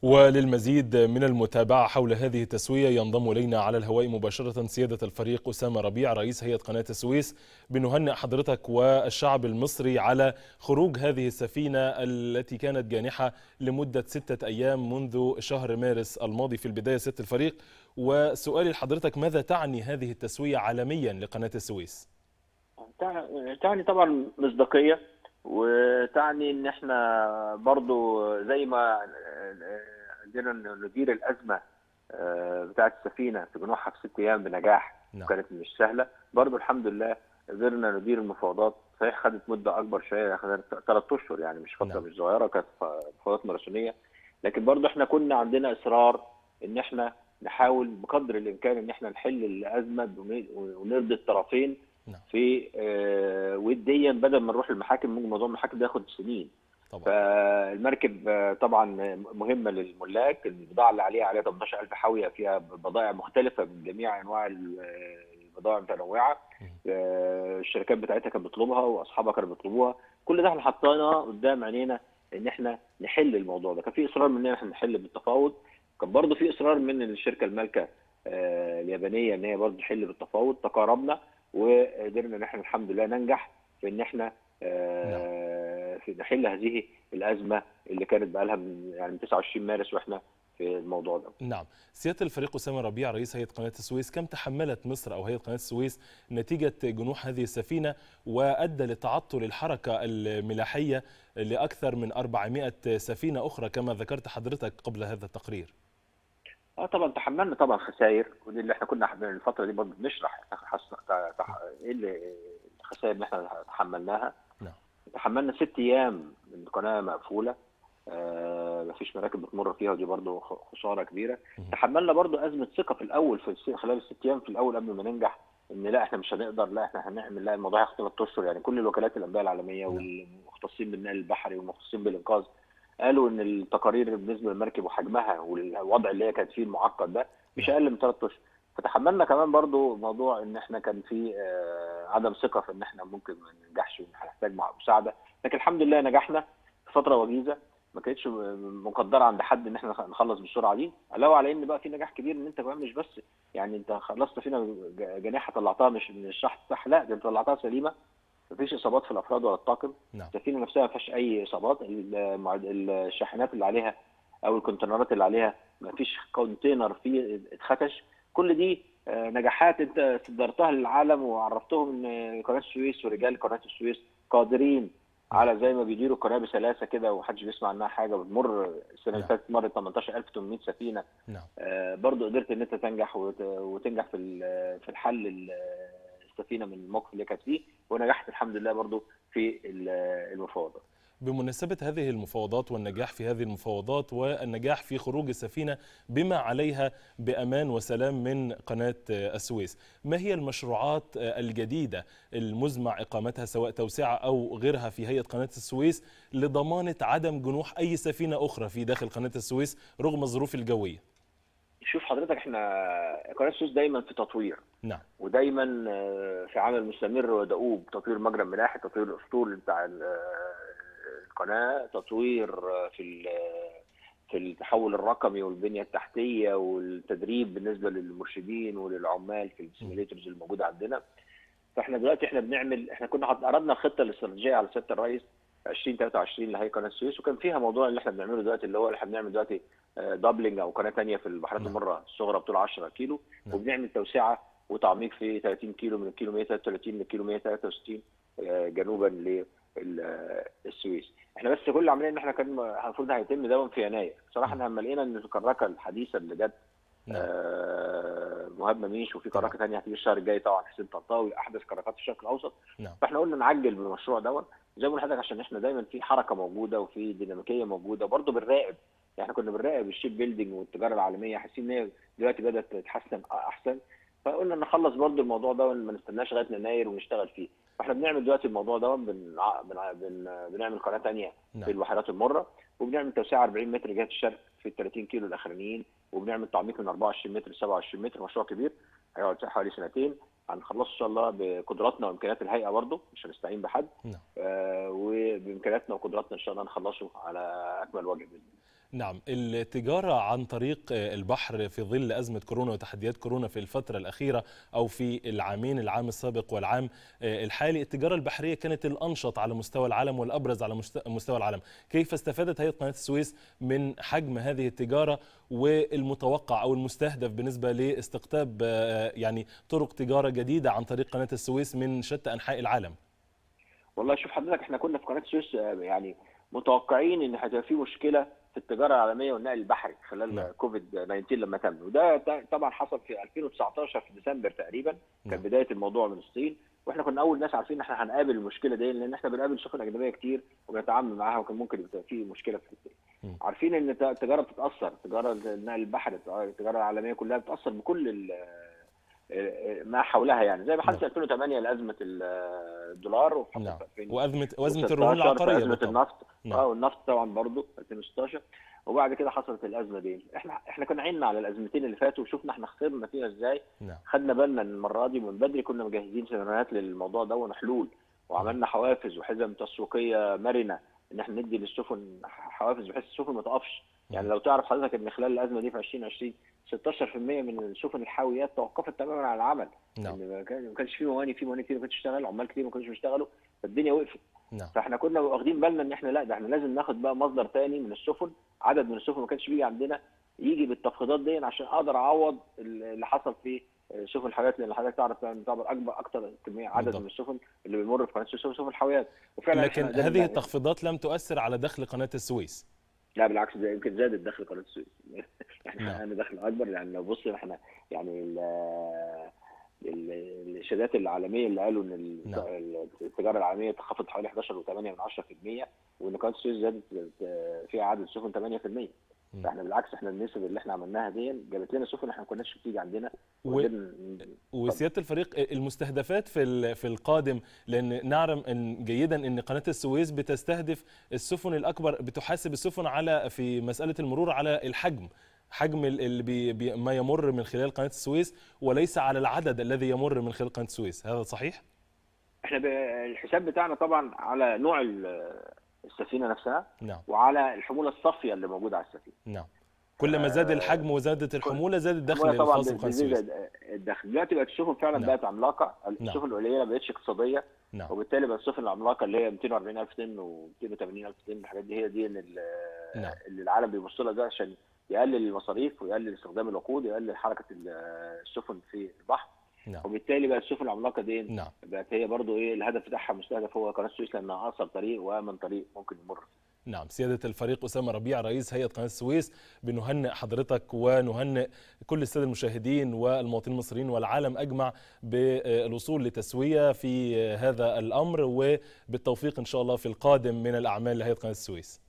وللمزيد من المتابعة حول هذه التسوية ينضم إلينا على الهواء مباشرة سيادة الفريق أسامة ربيع رئيس هيئة قناة السويس بنهنئ حضرتك والشعب المصري على خروج هذه السفينة التي كانت جانحة لمدة ستة أيام منذ شهر مارس الماضي في البداية سيادة الفريق وسؤالي لحضرتك ماذا تعني هذه التسوية عالميا لقناة السويس؟ تعني طبعا مصداقية وتعني ان احنا برضو زي ما قدرنا ندير الازمه بتاعه السفينه في جنوحها في ست ايام بنجاح نعم. كانت مش سهله برضو الحمد لله قدرنا ندير المفاوضات صحيح خدت مده اكبر شويه خدت ثلاث اشهر يعني مش فتره نعم. مش صغيره كانت مفاوضات ماراثونيه لكن برضو احنا كنا عندنا اصرار ان احنا نحاول بقدر الامكان ان احنا نحل الازمه ونرضي الطرفين نعم. في آه، وديا بدل ما نروح المحاكم ممكن موضوع المحاكم ده ياخد سنين طبعا فالمركب آه، طبعا مهمه للملاك البضاعه اللي عليها عليها 18000 حاويه فيها بضائع مختلفه من جميع انواع ال- البضائع المتنوعه مم. آه، الشركات بتاعتها كانت بتطلبها واصحابها كانوا بيطلبوها كل ده احنا حطيناه قدام عينينا ان احنا نحل الموضوع ده كان في اصرار مننا ان احنا نحل بالتفاوض كان برضه في اصرار من الشركه المالكه آه، اليابانيه ان هي برضه تحل بالتفاوض تقاربنا وقدرنا ان احنا الحمد لله ننجح في ان احنا آه، في نحل هذه الازمه اللي كانت بقى لها من يعني من 29 مارس واحنا في الموضوع ده. نعم سيادة الفريق أسامة ربيع رئيس هيئة قناة السويس كم تحملت مصر أو هيئة قناة السويس نتيجة جنوح هذه السفينة وأدى لتعطل الحركة الملاحية لأكثر من 400 سفينة أخرى كما ذكرت حضرتك قبل هذا التقرير اه طبعا تحملنا طبعا خسائر ودي اللي احنا كنا حابين الفتره دي برضه بنشرح حس- تع- تع- ايه اللي الخسائر اللي احنا تحملناها نعم. تحملنا ست ايام القناه مقفوله آه مفيش مراكب بتمر فيها ودي برضه خ- خساره كبيره مهم. تحملنا برضه ازمه ثقه في الاول في الس- خلال الست ايام في الاول قبل ما ننجح ان لا احنا مش هنقدر لا احنا هنعمل لا الموضوع هياخد ثلاث اشهر يعني كل الوكالات الانباء العالميه نعم. والمختصين بالنقل البحري والمختصين بالانقاذ قالوا ان التقارير بالنسبه للمركب وحجمها والوضع اللي هي كانت فيه المعقد ده مش نعم. اقل من ثلاث اشهر فتحملنا كمان برضو موضوع ان احنا كان في آه، عدم ثقه في ان احنا ممكن ما ننجحش وهنحتاج مع- مساعده لكن الحمد لله نجحنا في فتره وجيزه ما كانتش مقدره عند حد ان احنا نخلص بالسرعه دي علاوه على ان بقى في نجاح كبير ان انت كمان مش بس يعني انت خلصت فينا جناحه طلعتها مش من الشحط صح لا ده انت طلعتها سليمه مفيش اصابات في الافراد ولا الطاقم نعم السفينه نفسها ما فيهاش اي اصابات المعد- الشاحنات اللي عليها او الكونتينرات اللي عليها ما فيش كونتينر فيه اتخدش كل دي آه، نجاحات انت صدرتها للعالم وعرفتهم ان قناه السويس ورجال قناه السويس قادرين على زي ما بيديروا القناه بسلاسه كده ومحدش بيسمع عنها حاجه بتمر السنه اللي نعم. فاتت مرت 18800 سفينه نعم آه، برضو قدرت ان انت تنجح وت- وتنجح في ال- في الحل ال- السفينه من الموقف اللي كانت فيه ونجحت الحمد لله برضو في ال- المفاوضات بمناسبة هذه المفاوضات والنجاح في هذه المفاوضات والنجاح في خروج السفينة بما عليها بأمان وسلام من قناة السويس ما هي المشروعات الجديدة المزمع إقامتها سواء توسعة أو غيرها في هيئة قناة السويس لضمانة عدم جنوح أي سفينة أخرى في داخل قناة السويس رغم الظروف الجوية شوف حضرتك احنا قناه السويس دايما في تطوير نعم ودايما آه، في عمل مستمر ودؤوب تطوير مجرى الملاحي تطوير الاسطول بتاع ال- آه، القناه تطوير آه، في ال- في التحول الرقمي والبنيه التحتيه والتدريب بالنسبه للمرشدين وللعمال في السيميليترز الموجوده عندنا فاحنا دلوقتي احنا بنعمل احنا كنا حط- عرضنا الخطه الاستراتيجيه على سياده الرئيس 2023 لهي قناه السويس وكان فيها موضوع اللي احنا بنعمله دلوقتي اللي هو اللي احنا بنعمل دلوقتي دبلنج او قناه ثانيه في البحيرات نعم. المره الصغرى بطول 10 كيلو نعم. وبنعمل توسعه وتعميق في 30 كيلو من الكيلو 133 للكيلو 163 آه، جنوبا للسويس احنا بس كل اللي عاملين ان احنا كان المفروض هيتم دوام في يناير صراحه احنا لما لقينا ان الكراكه الحديثه اللي جت نعم آه، مهاب مميش وفي كراكه ثانيه هتيجي الشهر الجاي طبعا حسين طنطاوي احدث كراكات الشرق الاوسط نعم فاحنا قلنا نعجل بالمشروع دوت زي ما بقول لحضرتك عشان احنا دايما في حركه موجوده وفي ديناميكيه موجوده وبرضه بنراقب يعني احنا كنا بنراقب الشيب بيلدينج والتجاره العالميه حاسين ان هي دلوقتي بدات تتحسن احسن فقلنا نخلص برضه الموضوع ده ما نستناش لغايه يناير ونشتغل فيه فاحنا بنعمل دلوقتي الموضوع ده بن... بن... بن... بنعمل قناه ثانيه في نعم البحيرات المره وبنعمل توسعه 40 متر جهه الشرق في ال 30 كيلو الاخرانيين وبنعمل تعميق من 24 متر ل 27 متر مشروع كبير هيقعد حوالي سنتين هنخلصه ان شاء الله بقدراتنا وامكانيات الهيئه برضه مش هنستعين بحد نعم آه وبامكانياتنا وقدراتنا ان شاء الله نخلصه على اكمل وجه باذن الله نعم التجارة عن طريق البحر في ظل أزمة كورونا وتحديات كورونا في الفترة الأخيرة أو في العامين العام السابق والعام الحالي التجارة البحرية كانت الأنشط على مستوى العالم والأبرز على مستوى العالم كيف استفادت هيئة قناة السويس من حجم هذه التجارة والمتوقع أو المستهدف بالنسبة لاستقطاب يعني طرق تجارة جديدة عن طريق قناة السويس من شتى أنحاء العالم والله شوف حضرتك احنا كنا في قناة السويس يعني متوقعين ان هتبقى في مشكله في التجاره العالميه والنقل البحري خلال نعم. كوفيد 19 لما تم وده طبعا حصل في 2019 في ديسمبر تقريبا كان نعم. بدايه الموضوع من الصين واحنا كنا اول ناس عارفين ان احنا هنقابل المشكله دي لان احنا بنقابل سفن اجنبيه كتير وبنتعامل معاها وكان ممكن يبقى في مشكله في الحته م. دي. عارفين ان التجاره بتتاثر التجاره النقل البحري التجاره العالميه كلها بتتاثر بكل ال- ما حولها يعني زي ما حدث نعم. 2008 لازمه الدولار وحصل نعم في 2000 وأزمة وأزمة 16 الرهون العقارية ازمه بالطبع. النفط نعم. اه والنفط طبعا برضه 2016 وبعد كده حصلت الازمه دي احنا احنا كنا عيننا على الازمتين اللي فاتوا وشفنا احنا خسرنا فيها ازاي نعم خدنا بالنا ان المره دي من بدري كنا مجهزين سيناريوهات للموضوع ده وحلول وعملنا حوافز وحزم تسويقيه مرنه ان احنا ندي للسفن حوافز بحيث السفن ما تقفش يعني لو تعرف حضرتك ان خلال الازمه دي في 2020 16% من السفن الحاويات توقفت تماما عن العمل نعم إن ما كان- ما كانش في مواني في مواني كتير ما كانتش تشتغل عمال كتير ما كانوش بيشتغلوا فالدنيا وقفت نعم فاحنا كنا واخدين بالنا ان احنا لا ده احنا لازم ناخد بقى مصدر تاني من السفن عدد من السفن ما كانش بيجي عندنا يجي بالتخفيضات دي عشان اقدر اعوض اللي حصل في سفن الحاويات لان حضرتك تعرف ان طبعا اكبر اكتر كميه عدد بالضبط. من السفن اللي بيمر في قناه السويس هو سفن الحاويات وفعلا لكن إحنا قدرنا هذه نعمل- التخفيضات لم تؤثر على دخل قناة السويس لا بالعكس ده يمكن زادت دخل قناه السويس احنا نعم. حققنا دخل اكبر يعني لو بص احنا يعني ال- ال- الشهادات العالميه اللي قالوا ان ال- نعم. التجاره العالميه انخفضت حوالي 11.8% وان قناه السويس زادت فيها عدد السفن 8% مم. فاحنا بالعكس احنا النسب اللي احنا عملناها دي جابت لنا سفن احنا ما كناش بتيجي عندنا و- وقدرنا وسياده الفريق المستهدفات في ال- في القادم لان نعلم ان جيدا ان قناه السويس بتستهدف السفن الاكبر بتحاسب السفن على في مساله المرور على الحجم حجم ال- اللي بي بي ما يمر من خلال قناه السويس وليس على العدد الذي يمر من خلال قناه السويس هذا صحيح احنا ب- الحساب بتاعنا طبعا على نوع ال- السفينه نفسها نعم وعلى الحموله الصافيه اللي موجوده على السفينه نعم كلما زاد الحجم وزادت الحموله زاد الدخل الحمولة طبعا الخاص بقناه بيزيد السويس الدخل دلوقتي بقت السفن فعلا نعم. بقت عملاقه نعم. السفن القليله ما بقتش اقتصاديه نعم وبالتالي بقت السفن العملاقه اللي هي 240000 طن و280000 طن الحاجات دي هي دي اللي, نعم. اللي العالم بيبص لها ده عشان يقلل المصاريف ويقلل استخدام الوقود ويقلل حركه ال- السفن في البحر نعم وبالتالي بقى السفن العملاقه دي نعم بقت هي برضو ايه الهدف بتاعها مستهدف هو قناه السويس لانها اقصر طريق وامن طريق ممكن يمر فيه. نعم سيادة الفريق أسامة ربيع رئيس هيئة قناة السويس بنهنئ حضرتك ونهنئ كل السادة المشاهدين والمواطنين المصريين والعالم أجمع بالوصول لتسوية في هذا الأمر وبالتوفيق إن شاء الله في القادم من الأعمال لهيئة قناة السويس